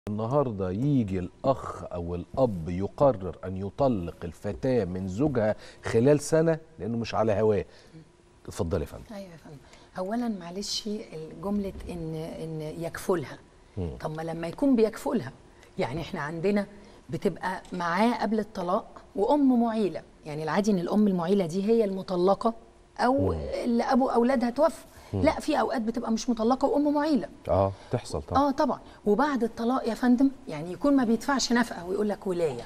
النهارده يجي الاخ او الاب يقرر ان يطلق الفتاه من زوجها خلال سنه لانه مش على هواه اتفضلي يا فندم ايوه يا فندم اولا معلش جمله ان ان يكفلها طب ما لما يكون بيكفلها يعني احنا عندنا بتبقى معاه قبل الطلاق وام معيله يعني العادي ان الام المعيله دي هي المطلقه او اللي ابو اولادها توفى لا في اوقات بتبقى مش مطلقه وام معيله اه تحصل طبعا اه طبعا وبعد الطلاق يا فندم يعني يكون ما بيدفعش نفقه ويقول لك ولايه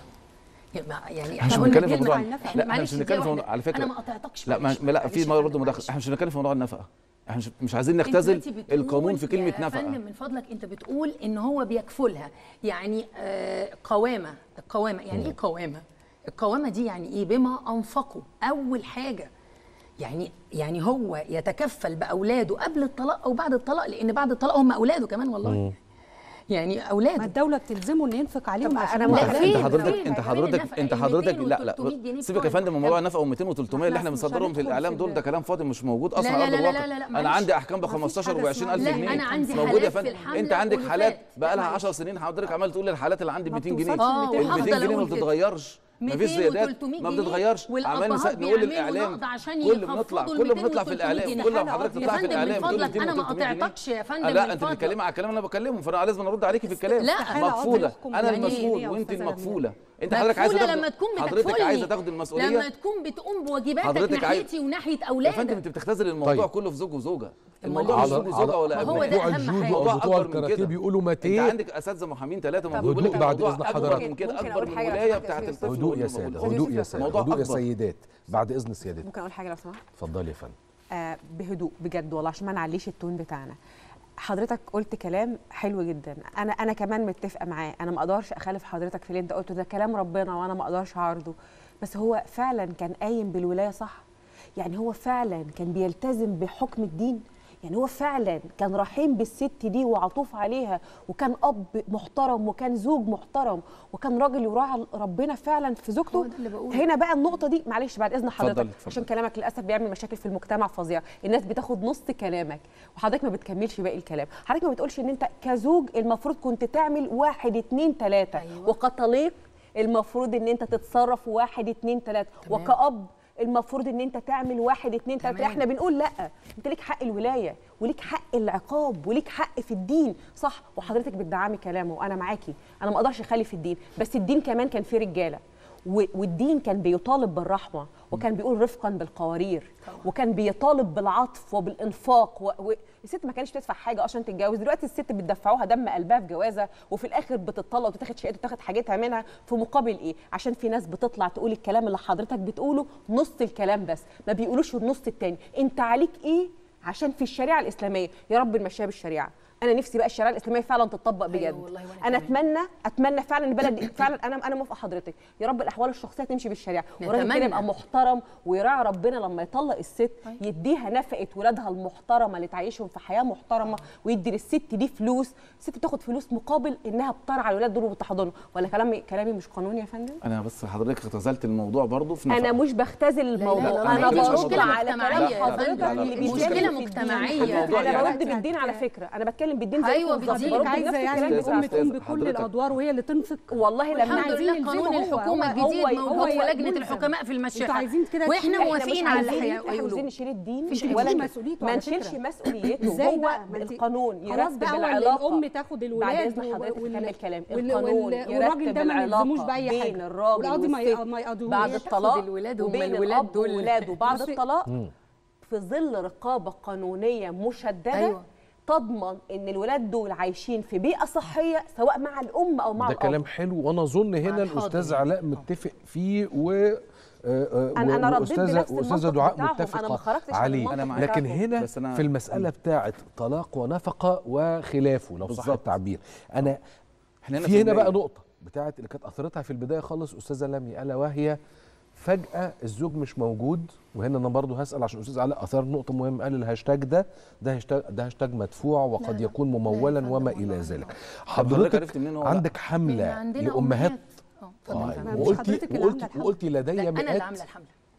يعني احنا مش قلنا بنتكلم في كلمة موضوع عن النفقة. لا احنا معلش مش بنتكلم في دقيقة موضوع على فكره انا ما قطعتكش لا ما معلش. لا معلش في يا برضه فندم، مداخله معلش. احنا مش بنتكلم في موضوع النفقه احنا مش, مش عايزين انت نختزل دلوقتي بتقول القانون في كلمه يا نفقه فندم من فضلك انت بتقول ان هو بيكفلها يعني آه قوامه القوامه يعني ايه قوامه القوامه دي يعني ايه بما انفقوا اول حاجه يعني يعني هو يتكفل باولاده قبل الطلاق او بعد الطلاق لان بعد الطلاق هم اولاده كمان والله يعني ما اولاده الدوله بتلزمه انه ينفق عليهم عشان أنا هم لا، أولاد. فين؟ انت حضرتك فين؟ انت فين حضرتك النفقة؟ انت ال حضرتك 200 لا لا و 300 جنيه سيبك يا بتوع فندم من موضوع الكام؟ النفقه و200 و300 اللي احنا مش مصدرهم في هندخل الاعلام في دول ده. ده كلام فاضي مش موجود اصلا لا، على لا، ارض لا، الواقع لا، لا، انا معلش. عندي احكام ب ما فيش 15 حاجة و 20000 اسمها- لا، جنيه أنا عندي موجوده يا حالات في فندم الحملة انت عندك والوفاة. حالات بقى لها لا، 10 سنين حضرتك عمال تقول الحالات اللي عندي ما 200 جنيه بتوصلش آه، ال وهفضل 200 جنيه ما أقول كده. بتتغيرش ما 200 فيش زيادات و300 ما جنيه بتتغيرش والأبهات نسا- نقول بيعملوا الاعلام نقد عشان كل ما نطلع يخفضوا كل ال ما نطلع في 200 الاعلام جنيه. كل ما حالة حضرتك قاضية. تطلع يا في فندم الاعلام من تقول فضلك 200 انا ما و300 جنيه قطعتكش يا فندم آه، لا من انت فضلك. بتتكلمي على الكلام اللي انا بكلمه فانا لازم ارد عليكي في الكلام لا، حالة قاضية مكفوله يحكم انا يعني إيه المسؤول يا وانت أستاذة المكفوله انت حضرتك عايزه مكفولة تاخد لما تكون حضرتك بتكفلني. عايزه تاخد المسؤوليه لما تكون بتقوم بواجباتك حضرتك عايز- ناحيتي وناحيه يا اولادك فندم انت بتختزل الموضوع طيب. كله في زوج وزوجه الموضوع الموضوع مش على- زوج وزوجه ولا ما هو أبناء. ده بتوع أهم الجودو حاجة. او الموضوع بتوع أكبر من الكاراتيه كده. بيقولوا انت ماتيه عندك اساتذه محامين ثلاثه موجود هدوء بيقول لك بعد الموضوع إذن اكبر حضرتك. من كده ممكن اكبر أقول من حاجة الولايه لو بتاعت سمحت يا الطفل هدوء يا والأم ساده موجودة. هدوء يا ساده موضوع هدوء يا أكبر. سيدات بعد اذن سيادتك ممكن اقول حاجه لو سمحت اتفضلي يا فندم آه بهدوء بجد والله عشان ما نعليش التون بتاعنا حضرتك قلت كلام حلو جدا انا انا كمان متفقه معاه انا ما اقدرش اخالف حضرتك في اللي انت قلته ده كلام ربنا وانا ما اقدرش اعارضه بس هو فعلا كان قايم بالولايه صح يعني هو فعلا كان بيلتزم بحكم الدين يعني هو فعلا كان رحيم بالست دي وعطوف عليها وكان اب محترم وكان زوج محترم وكان راجل يراعي ربنا فعلا في هو زوجته ده اللي بقوله. هنا بقى النقطه دي معلش بعد اذن حضرتك اتفضلي، اتفضلي. عشان كلامك للاسف بيعمل مشاكل في المجتمع فظيعه الناس بتاخد نص كلامك وحضرتك ما بتكملش باقي الكلام حضرتك ما بتقولش ان انت كزوج المفروض كنت تعمل واحد اتنين تلاته أيوة. وكطليق المفروض ان انت تتصرف واحد اتنين تلاته تمام. وكأب المفروض ان انت تعمل واحد اتنين تلاته تمام. احنا بنقول لا انت ليك حق الولايه وليك حق العقاب وليك حق في الدين صح وحضرتك بتدعمي كلامه وانا معاكي انا ما اقدرش اخالف الدين بس الدين كمان كان فيه رجاله و- والدين كان بيطالب بالرحمه وكان بيقول رفقا بالقوارير وكان بيطالب بالعطف وبالانفاق و... و... الست ما كانتش بتدفع حاجه عشان تتجوز دلوقتي الست بتدفعوها دم قلبها في جوازه وفي الاخر بتطلق وتاخد شقتها وتاخد حاجتها منها في مقابل ايه عشان في ناس بتطلع تقول الكلام اللي حضرتك بتقوله نص الكلام بس ما بيقولوش النص التاني انت عليك ايه عشان في الشريعه الاسلاميه يا رب نمشيها بالشريعه انا نفسي بقى الشريعه الاسلاميه فعلا تطبق بجد أيوة والله وأنا انا كمان. اتمنى اتمنى فعلا البلد فعلا انا انا موافقه حضرتك يا رب الاحوال الشخصيه تمشي بالشريعه والراجل كده نتمنى. يبقى محترم ويراعي ربنا لما يطلق الست يديها نفقه ولادها المحترمه اللي تعيشهم في حياه محترمه ويدي للست دي فلوس الست تاخد فلوس مقابل انها بترعى الولاد دول وبتحضنهم ولا كلامي كلامي مش قانوني يا فندم انا بس حضرتك اختزلت الموضوع برضو في انا نفقة. مش بختزل الموضوع لا، لا، انا ما هي دي برد مشكلة على مجتمعية كلام يا حضرتك فندم. اللي بيتكلم مشكلة في الدين. مجتمعية. الموضوع انا يعني- برد بالدين على فكره انا بتكلم بالدين زي أيوة بالظبط بالدين. برد حضرتك بنفس عايزه الكلام يعني اللي الام بتاعك. تقوم أستاذ، بكل حضرتك- الادوار وهي اللي تنفق والله لما الحمد عايزين لله قانون هو- الحكومه هو- الجديد هو- موجود في هو لجنه ملزم. الحكماء في المشيخه انتوا عايزين كده واحنا تشيلوا- موافقين احنا على مش اللي عايزين احنا مش هيقولوه عايزين نشيل الدين مفيش ولا أي ن- مسؤوليته ما على نشيلش فكرة. مسؤوليته ازاي هو بقى ما انت- القانون خلاص يرتب بقى ولا العلاقه الام تاخد الولاد بعد اذن و- حضرتك وال- اكمل كلام وال- القانون وال- والراجل يرتب ده ما يلزموش العلاقه بأي بين حاجة. الراجل والقاضي ما ي- والست ما يقضيهوش. بعد تاخد الطلاق الولاد هم وبين الولاد الاب دول. وولاده بعد بس- الطلاق في ظل رقابه قانونيه مشدده أيوة. تضمن ان الولاد دول عايشين في بيئه صحيه سواء مع الام او مع ده الاب كلام حلو وانا اظن هنا الحاضر. الاستاذ علاء متفق فيه و آه، آه، أنا- أنا رديت واستاذه بنفس واستاذه المنطق دعاء بتاعهم. أنا ما متفقه خرجتش عن عليه المنطق أنا معاك. لكن بتاعهم. هنا بس أنا- في المساله بتاعه طلاق ونفقه وخلافه لو صح بالظبط. التعبير انا احنا هنا في هنا بقى بداية. نقطه بتاعه اللي كانت اثرتها في البدايه خالص استاذه لمي الا وهي فجاه الزوج مش موجود وهنا انا برضو هسال عشان الاستاذ علاء اثار نقطه مهمه قال الهاشتاج ده ده هاشتاج ده هاشتاج مدفوع وقد لا. يكون لا يا ممولا فندم وما والله الى لا. ذلك حضرتك حضرتك عرفت منين هو لا؟ عندك لأن حمله عندنا لامهات أمهات. اه اتفضل آه، يا فندم. مش وقلتي حضرتك اللي وقلتي عاملة الحملة. وقلتي لدي لا انا اللي مئات عامله الحمله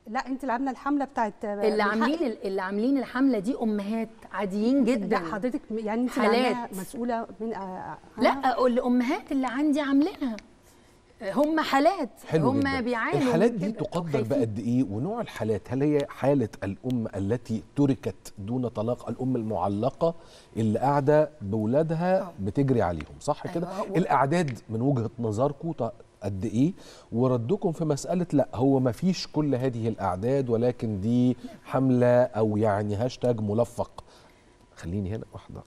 لا انت اللي عامله الحمله بتاعت اللي من حق- عاملين اللي عاملين الحمله دي امهات عاديين جدا لا حضرتك يعني انت اللي حالات. عاملاها مسؤوله من آه، آه، لا الامهات اللي عندي عاملينها هم حالات حلو هم جدا. بيعانوا الحالات من دي كده. تقدر خايفين. بقد ايه ونوع الحالات هل هي حاله الام التي تركت دون طلاق الام المعلقه اللي قاعده باولادها آه. بتجري عليهم صح أيوة، كده هو- الاعداد من وجهه نظركم ط- قد ايه وردكم في مساله لا هو ما فيش كل هذه الاعداد ولكن دي حمله او يعني هاشتاج ملفق خليني هنا واحده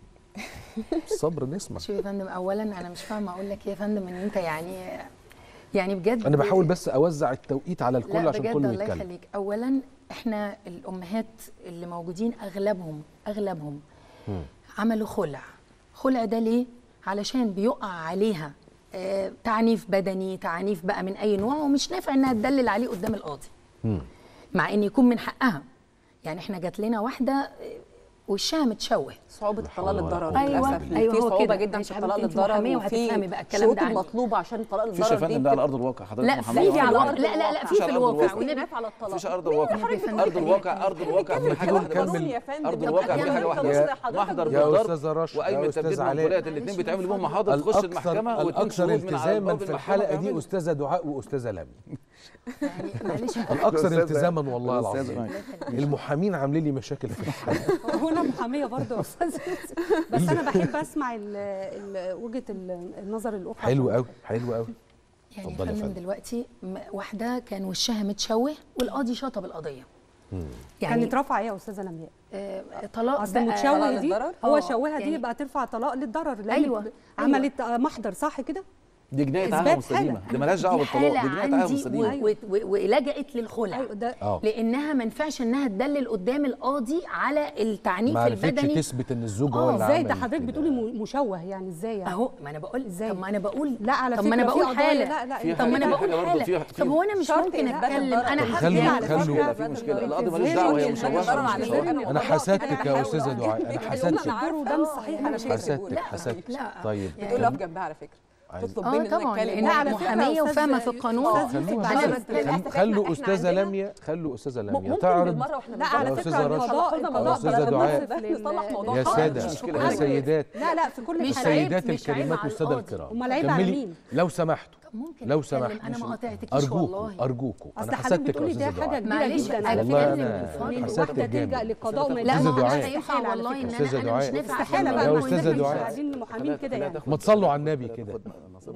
صبر نسمع شوف يا فندم اولا انا مش فاهمه اقول لك إيه يا فندم ان انت يعني يعني بجد انا بحاول بس اوزع التوقيت على الكل لا عشان بجد كله الله يتكلم يخليك اولا احنا الامهات اللي موجودين اغلبهم اغلبهم عملوا خلع خلع ده ليه علشان بيقع عليها آه تعنيف بدني تعنيف بقى من اي نوع ومش نافع انها تدلل عليه قدام القاضي مع ان يكون من حقها يعني احنا جات لنا واحده آه، وشها متشوه صعوبه الطلاق ولا للضرر قوة. أيوة، للاسف أيوة، في هو صعوبه كده. جدا ماشي في يا الطلاق حبيبتي، أنت للضرر محامية وفي وهتفهمي بقى الكلام الشروط ده عني. المطلوبه عشان الطلاق مفيش يا للضرر دي فندم ده على بتبقى- ارض الواقع حضرتك لا محامية في في وعلى على أرض ارض لا لا لا في مفيش في على أرض الواقع الواقع. والنبي ناف على الطلاق مفيش ارض الواقع النبي يا فندم ارض خلينا الواقع نكمل. ارض الواقع نكمل. في حاجه واحده نكمل. بس قانون يا فندم ارض ده الواقع في بجد حاجه يا واحده فندم. بس حضرتك محضر يا بالضرب استاذه رشا واي يا من استاذ تبديد علاء منقولات الاثنين بيتعمل بهم محاضر تخش المحكمه واثنين الاكثر شهود من على التزاما أبواب في المحكمة الحلقه دي بيعملوا. استاذه دعاء واستاذه لمي يعني معلش الاكثر أستاذة- التزاما والله أستاذة العظيم مي. المحامين عاملين لي مشاكل في الحلقه هو انا محاميه برضه يا استاذ بس انا بحب اسمع ال- ال- وجهه ال- النظر الاخرى حلو قوي حلو قوي يعني يا اتفضلي يا فندم فندم. دلوقتي م- واحده كان وشها متشوه والقاضي شطب القضيه يعني كانت رافعه ايه يا استاذه لمياء آه طلاق اصل بقى- المتشوه دي للضرر؟ هو آه، شوهها دي يعني- يبقى ترفع طلاق للضرر لأن أيوة، بت- عملت آه، محضر صح كده دي جنايه إثبات عاهه مستديمه حالة. دي مالهاش دعوه دي بالطلاق حالة دي جنايه عاهه عندي مستديمه و- و- و- ولجأت للخلع ايوه ده اه لانها ما ينفعش انها تدلل قدام القاضي على التعنيف ما عرفتش البدني تثبت ان الزوج هو آه، اللي ازاي ده عمل حضرتك كده. بتقولي م- مشوه يعني ازاي يعني اهو ما انا بقول إزاي؟ طب ما انا بقول لا على طب فكره ما انا في بقول قضايا- حاله لا لا في طب ما انا حاجة- بقول حاجة برضه حاله فيها- طب هو انا مش شرط ممكن إثبات اتكلم الضرر. انا طب هحكي خلوا- على خلوا- فكرة. في مشكله القاضي بتظهروا مالوش دعوه هي إن مشوهه الضرر مش على مشوهه الزوج. انا حسدتك يا بحاول استاذه أقول. دعاء انا يعني حسدتك أنا عارفة. وده مش صحيح أنا على شايفة فكره بقول. لا، حسدتك لا. طيب بتقول اقف جنبها على فكره عايز- تطلب اه مني ان انا طبعا اتكلم لان لا، على فكرة محاميه أستاذ- وفاهمه في القانون أستاذ خلوها يوسف أنا بس- بتكلم- خل- خلوا إحنا استاذه عندنا- لميا خلوا استاذه لميا ممكن تعرض بالمره واحنا لا على يا فكره أستاذة رشا. القضاء يا القضاء أستاذة بقى دعاء. منصف لل- نصلح موضوع يا خالص. ساده مش مشكلة. يا عادي. سيدات لا لا في كل مش الحالات عيب- السيدات مش عيب الكريمات على والساده القاضي. الكرام أمال عيب على كملي مين؟ لو سمحتوا طب ممكن لو أتكلم، سمحتوا انا ما قاطعتكيش ارجوكوا والله ارجوكوا اصل انا حضرتك حسدتك بتقولي يا دي استاذه حاجه دعاء كبيره معلش، جدا أنا على والله فكرة. أنا إن حسدتك واحده جامد. تلجا للقضاء وما لا أستاذة ما هو دعاء. انا ينفع استحالة على والله فكرة. ان أستاذة انا انا مش دعاء. نافع استحاله بقى يا ما أستاذة أستاذ دعاء. عايزين محامين كده يعني ما تصلوا على النبي كده